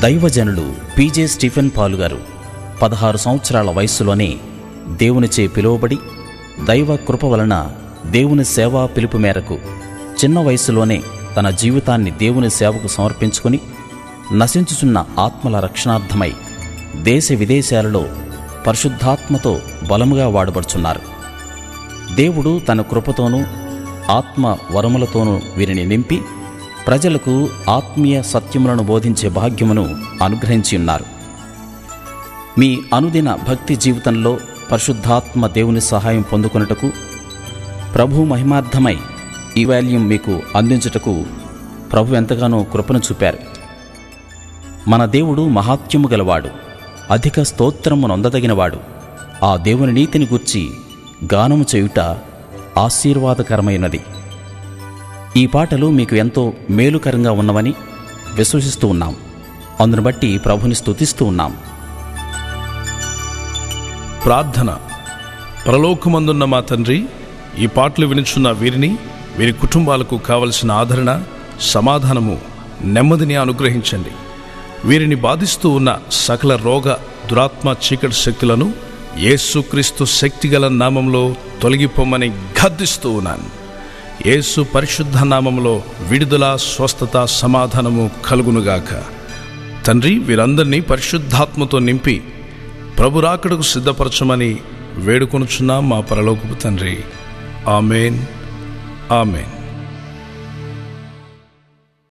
దైవజనులు PJ Stephen పాలు గారు పదహారు సంవత్సరాల వయస్సులోనే దేవునిచే పిలువబడి దైవ కృప వలన దేవుని సేవా పిలుపు మేరకు చిన్న వయసులోనే తన జీవితాన్ని దేవుని సేవకు సమర్పించుకుని నశించుచున్న ఆత్మల రక్షణార్థమై దేశ విదేశాలలో పరిశుద్ధాత్మతో బలముగా వాడబడుచున్నారు దేవుడు తన కృపతోనూ ఆత్మ వరములతోనూ వీరిని నింపి ప్రజలకు ఆత్మీయ సత్యములను బోధించే భాగ్యమును అనుగ్రహించి ఉన్నారు మీ అనుదిన భక్తి జీవితంలో పరిశుద్ధాత్మ దేవుని సహాయం పొందుకొనుటకు ప్రభు మహిమార్థమై ఈ వాల్యూమ్ మీకు అందించుటకు ప్రభు ఎంతగానో కృపను చూపారు మన దేవుడు మహాత్యము గలవాడు అధిక స్తోత్రము నొందదగినవాడు ఆ దేవుని నీతిని గూర్చి గానము చేయుట ఆశీర్వాదకరమైనది ఈ పాటలు మీకు ఎంతో మేలుకరంగా ఉన్నవని విశ్వసిస్తూ ఉన్నాం అందును బట్టి ప్రభుని స్తుతిస్తూ ఉన్నాం ప్రార్థన పరలోకమందున్న మా తండ్రి ఈ పాటలు వినుచున్న వీరిని వీరి కుటుంబాలకు కావలసిన ఆదరణ సమాధానము నెమ్మదిని అనుగ్రహించండి వీరిని బాధిస్తూ ఉన్న సకల రోగ దురాత్మ చీకటి శక్తులను యేసుక్రీస్తు శక్తిగల నామంలో తొలగిపోమని గద్దిస్తూ ఉన్నాను యేసు పరిశుద్ధ నామంలో విడుదల స్వస్థత సమాధానము కలుగునుగాక తండ్రి వీరందరినీ పరిశుద్ధాత్మతో నింపి ప్రభు రాకడకు సిద్ధపరచమని వేడుకొనుచున్నాం మా పరలోకపు తండ్రి ఆమెన్ ఆమెన్